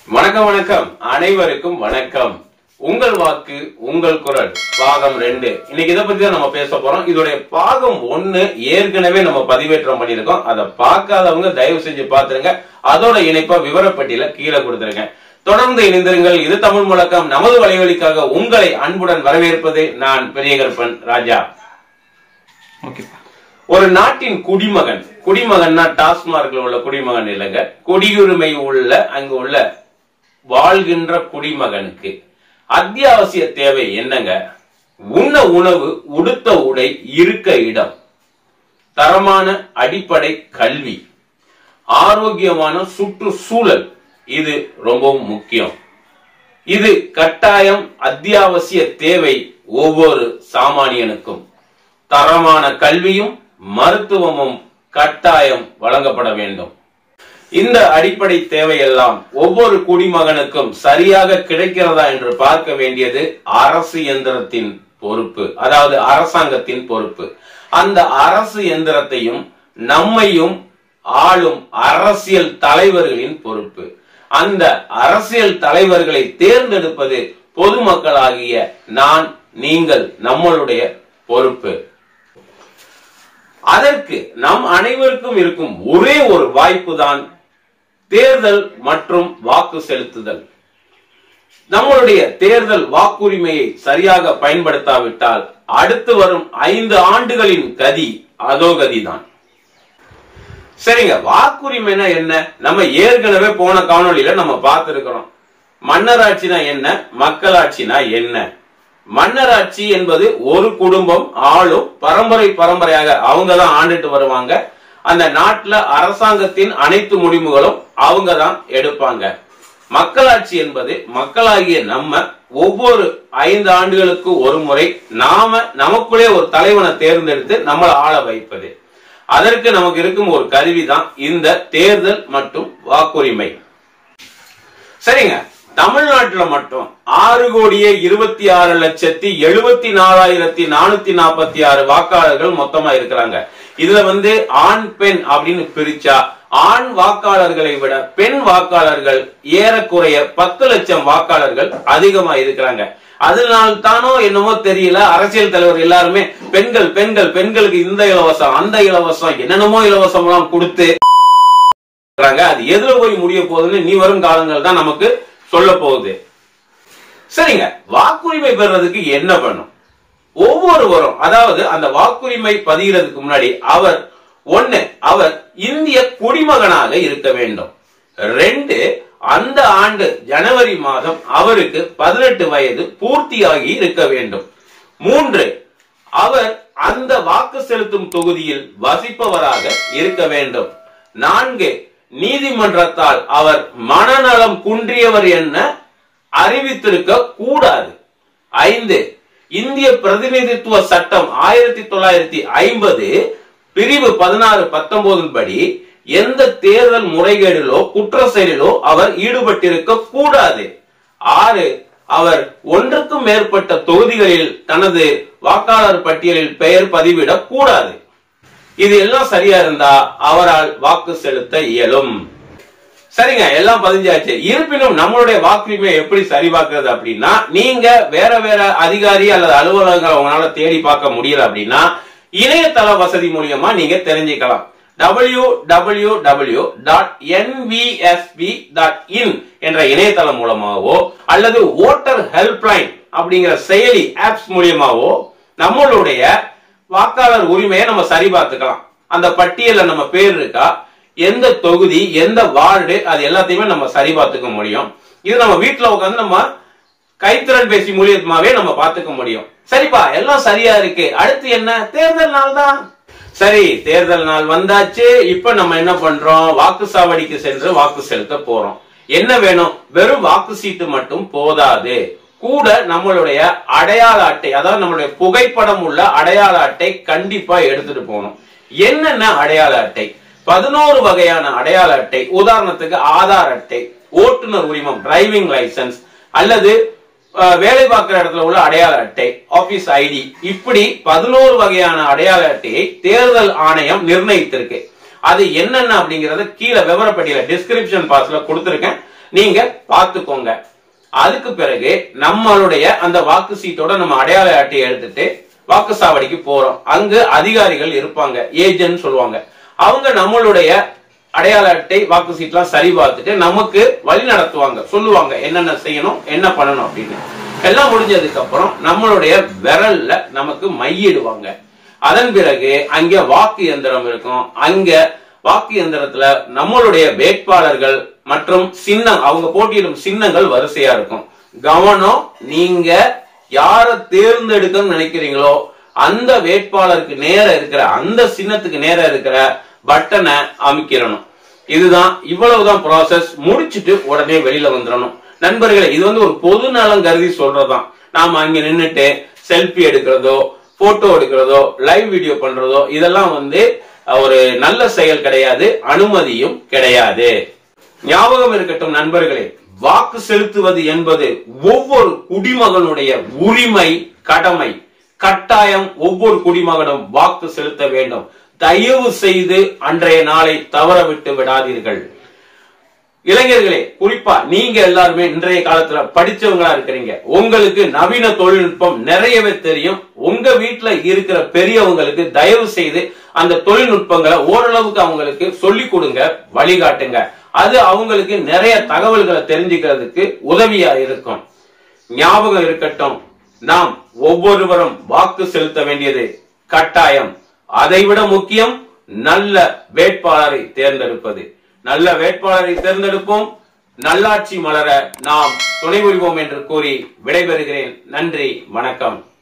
வணக்கம் வணக்கம் அனைவருக்கும் வணக்கம் உங்கள் வாக்கு உங்கள் குரல் பாகம் ரெண்டு இன்னைக்கு இதை பத்தி தான் நம்ம பேச போறோம் இதோடைய பாகம் ஒண்ணு ஏற்கனவே நம்ம பதிவேற்றம் பண்ணியிருக்கோம் அதை பார்க்காதவங்க தயவு செஞ்சு பாத்துருங்க அதோட இணைப்பா விவரப்பட்டியல கீழே கொடுத்துருங்க தொடர்ந்து இணைந்திருங்கள் இது தமிழ் முழக்கம் நமது வலைவலிக்காக உங்களை அன்புடன் வரவேற்பது நான் பெரியகற்பன் ராஜா ஓகேப்பா ஒரு நாட்டின் குடிமகன் குடிமகன்னா டாஸ்மார்க்ல உள்ள குடிமகன் இல்லைங்க குடியுரிமை உள்ள அங்கு உள்ள வாழ்கின்ற குடிமகனுக்கு அத்தியாவசிய தேவை என்னங்க உண்ண உணவு உடுத்த உடை இருக்க இடம் தரமான அடிப்படை கல்வி ஆரோக்கியமான சுற்றுச்சூழல் இது ரொம்பவும் முக்கியம் இது கட்டாயம் அத்தியாவசிய தேவை ஒவ்வொரு சாமானியனுக்கும் தரமான கல்வியும் மருத்துவமும் கட்டாயம் வழங்கப்பட வேண்டும் இந்த அடிப்படை தேவையெல்லாம் ஒவ்வொரு குடிமகனுக்கும் சரியாக கிடைக்கிறதா என்று பார்க்க வேண்டியது அரசு எந்திரத்தின் பொறுப்பு அதாவது அரசாங்கத்தின் பொறுப்பு அந்த அரசு எந்திரத்தையும் நம்மையும் ஆளும் அரசியல் தலைவர்களின் பொறுப்பு அந்த அரசியல் தலைவர்களை தேர்ந்தெடுப்பது பொதுமக்களாகிய நான் நீங்கள் நம்மளுடைய பொறுப்பு அதற்கு நம் அனைவருக்கும் இருக்கும் ஒரே ஒரு வாய்ப்பு தான் தேர்தல் மற்றும் வாக்கு செலுத்துதல் நம்மளுடைய தேர்தல் வாக்குரிமையை சரியாக பயன்படுத்தாவிட்டால் அடுத்து வரும் ஐந்து ஆண்டுகளின் கதி அதோ கதிதான் சரிங்க வாக்குரிமைனா என்ன நம்ம ஏற்கனவே போன காணொளியில நம்ம பார்த்திருக்கிறோம் மன்னராட்சினா என்ன மக்களாட்சினா என்ன மன்னராட்சி என்பது ஒரு குடும்பம் ஆளும் பரம்பரை பரம்பரையாக அவங்க தான் ஆண்டுட்டு வருவாங்க அந்த நாட்டுல அரசாங்கத்தின் அனைத்து முடிவுகளும் அவங்க தான் எடுப்பாங்க மக்களாட்சி என்பது மக்களாகிய நம்ம ஒவ்வொரு ஐந்து ஆண்டுகளுக்கு ஒரு முறை நாம நமக்குள்ளே ஒரு தலைவனை தேர்ந்தெடுத்து நம்மளை ஆள வைப்பது அதற்கு நமக்கு இருக்கும் ஒரு கருவி தான் இந்த தேர்தல் மற்றும் வாக்குரிமை சரிங்க தமிழ்நாட்டுல மட்டும் ஆறு கோடியே இருபத்தி ஆறு லட்சத்தி எழுபத்தி நாலாயிரத்தி நானூத்தி நாற்பத்தி ஆறு வாக்காளர்கள் மொத்தமா இருக்கிறாங்க இதுல வந்து ஆண் பெண் அப்படின்னு பிரிச்சா ஆண் வாக்காளர்களை விட பெண் வாக்காளர்கள் ஏறக்குறைய பத்து லட்சம் வாக்காளர்கள் அதிகமா இருக்கிறாங்க அதனால தானோ என்னமோ தெரியல அரசியல் தலைவர் எல்லாருமே பெண்கள் பெண்கள் பெண்களுக்கு இந்த இலவசம் அந்த இலவசம் என்னென்னமோ இலவசம் எல்லாம் கொடுத்து இருக்கிறாங்க. அது எதுல போய் முடிய போகுதுன்னு நீ வரும் காலங்கள் தான் நமக்கு சொல்ல போகுது சரிங்க வாக்குரிமை பெறுறதுக்கு என்ன பண்ணும் ஒவ்வொருவரும் அதாவது அந்த வாக்குரிமை பதிகிறதுக்கு முன்னாடி அவர் ஒண்ணு அவர் இந்திய குடிமகனாக இருக்க வேண்டும் ரெண்டு அந்த ஆண்டு ஜனவரி மாதம் அவருக்கு பதினெட்டு வயது பூர்த்தியாகி இருக்க வேண்டும் மூன்று அவர் அந்த வாக்கு செலுத்தும் தொகுதியில் வசிப்பவராக இருக்க வேண்டும் நான்கு நீதிமன்றத்தால் அவர் மனநலம் குன்றியவர் என்ன அறிவித்திருக்க கூடாது ஐந்து இந்திய பிரதிநிதித்துவ சட்டம் ஆயிரத்தி தொள்ளாயிரத்தி ஐம்பது பிரிவு பதினாறு பத்தொன்பதின் படி எந்த தேர்தல் முறைகேடிலோ குற்ற செயலிலோ அவர் ஈடுபட்டிருக்க கூடாது ஆறு அவர் ஒன்றுக்கும் மேற்பட்ட தொகுதிகளில் தனது வாக்காளர் பட்டியலில் பெயர் பதிவிடக் கூடாது இது எல்லாம் சரியா இருந்தா அவரால் வாக்கு செலுத்த இயலும் சரிங்க எல்லாம் பதிஞ்சாச்சு இருப்பினும் நம்மளுடைய வாக்குரிமையை எப்படி சரி பார்க்கிறது அப்படின்னா நீங்க வேற வேற அதிகாரி அல்லது அலுவலகங்களை உங்களால தேடி பார்க்க முடியல அப்படின்னா இணையதள வசதி மூலியமா நீங்க தெரிஞ்சுக்கலாம் W W W dot NVSP dot in என்ற இணையதளம் மூலமாகவோ அல்லது ஓட்டர் ஹெல்ப்லைன் அப்படிங்கிற செயலி ஆப்ஸ் மூலியமாவோ நம்மளுடைய வாக்காளர் உரிமையை நம்ம சரி பார்த்துக்கலாம் அந்த பட்டியல்ல நம்ம பேர் இருக்கா எந்த தொகுதி எந்த வார்டு அது எல்லாத்தையுமே நம்ம சரி பார்த்துக்க முடியும் இது நம்ம வீட்டுல உட்காந்து நம்ம கைத்திறன் பேசி மூலியமாவே நம்ம பார்த்துக்க முடியும் சரிப்பா எல்லாம் சரியா இருக்கு அடுத்து என்ன தேர்தல் நாள் தான் சரி தேர்தல் நாள் வந்தாச்சு இப்ப நம்ம என்ன பண்றோம் வாக்கு சாவடிக்கு சென்று வாக்கு செலுத்த போறோம் என்ன வேணும் வெறும் வாக்கு சீட்டு மட்டும் போதாது கூட நம்மளுடைய அடையாள அட்டை அதாவது நம்மளுடைய புகைப்படம் உள்ள அடையாள அட்டை கண்டிப்பா எடுத்துட்டு போகணும் என்னென்ன அடையாள அட்டை பதினோரு வகையான அடையாள அட்டை உதாரணத்துக்கு ஆதார் அட்டை ஓட்டுநர் உரிமம் டிரைவிங் லைசன்ஸ் அல்லது அஹ், வேலை பார்க்கிற இடத்துல உள்ள அடையாள அட்டை ஆபீஸ் ஐடி இப்படி பதினோரு வகையான அடையாள அட்டையை தேர்தல் ஆணையம் நிர்ணயித்திருக்கு அது என்னென்ன அப்படிங்கறத கீழே விவரப்பட்டியல டிஸ்கிரிப்ஷன் பாக்ஸ்ல கொடுத்திருக்கேன் நீங்க பாத்துக்கோங்க அதுக்கு பிறகு நம்மளுடைய அந்த வாக்கு சீட்டோட நம்ம அடையாள அட்டையை எடுத்துட்டு வாக்குச்சாவடிக்கு போறோம் அங்கு அதிகாரிகள் இருப்பாங்க ஏஜென்ட் சொல்லுவாங்க அவங்க நம்மளுடைய அடையாள அட்டை வாக்கு சீட்லாம் சரி பார்த்துட்டு நமக்கு வழி நடத்துவாங்க சொல்லுவாங்க என்னென்ன செய்யணும் என்ன பண்ணணும் அப்படின்னு எல்லாம் முடிஞ்சதுக்கு அப்புறம் நம்மளுடைய விரல்ல நமக்கு மையிடுவாங்க அதன் பிறகு அங்க வாக்கு எந்திரம் இருக்கும் அங்க வாக்கு எந்திரத்துல நம்மளுடைய வேட்பாளர்கள் மற்றும் சின்னம் அவங்க போட்டியிடும் சின்னங்கள் வரிசையா இருக்கும் கவனம் நீங்க யார தேர்ந்தெடுக்கணும்னு நினைக்கிறீங்களோ அந்த வேட்பாளருக்கு நேர இருக்கிற அந்த சின்னத்துக்கு நேர இருக்கிற பட்டனை அமைக்கிறணும் இதுதான் இவ்வளவுதான் ப்ராசஸ் முடிச்சிட்டு உடனே வெளியில வந்துடணும் நண்பர்களே இது வந்து ஒரு பொது நலம் கருதி சொல்றதுதான் நாம அங்க நின்னுட்டு செல்ஃபி எடுக்கிறதோ போட்டோ எடுக்கிறதோ லைவ் வீடியோ பண்றதோ இதெல்லாம் வந்து ஒரு நல்ல செயல் கிடையாது அனுமதியும் கிடையாது ஞாபகம் இருக்கட்டும் நண்பர்களே வாக்கு செலுத்துவது என்பது ஒவ்வொரு குடிமகனுடைய உரிமை கடமை கட்டாயம் ஒவ்வொரு குடிமகனும் வாக்கு செலுத்த வேண்டும் தயவு செய்து அன்றைய நாளை தவற விட்டு விடாதீர்கள் இளைஞர்களே குறிப்பா நீங்க எல்லாருமே இன்றைய காலத்துல படிச்சவங்களா இருக்கிறீங்க உங்களுக்கு நவீன தொழில்நுட்பம் நிறையவே தெரியும் உங்க வீட்டுல இருக்கிற பெரியவங்களுக்கு தயவு செய்து அந்த தொழில்நுட்பங்களை ஓரளவுக்கு அவங்களுக்கு சொல்லி கொடுங்க வழிகாட்டுங்க அது அவங்களுக்கு நிறைய தகவல்களை தெரிஞ்சுக்கிறதுக்கு உதவியா இருக்கும் ஞாபகம் இருக்கட்டும் நாம் ஒவ்வொருவரும் வாக்கு செலுத்த வேண்டியது கட்டாயம் அதைவிட முக்கியம் நல்ல வேட்பாளரை தேர்ந்தெடுப்பது நல்ல வேட்பாளரை தேர்ந்தெடுப்போம் நல்லாட்சி மலர நாம் துணை புரிவோம் என்று கூறி விடைபெறுகிறேன் நன்றி வணக்கம்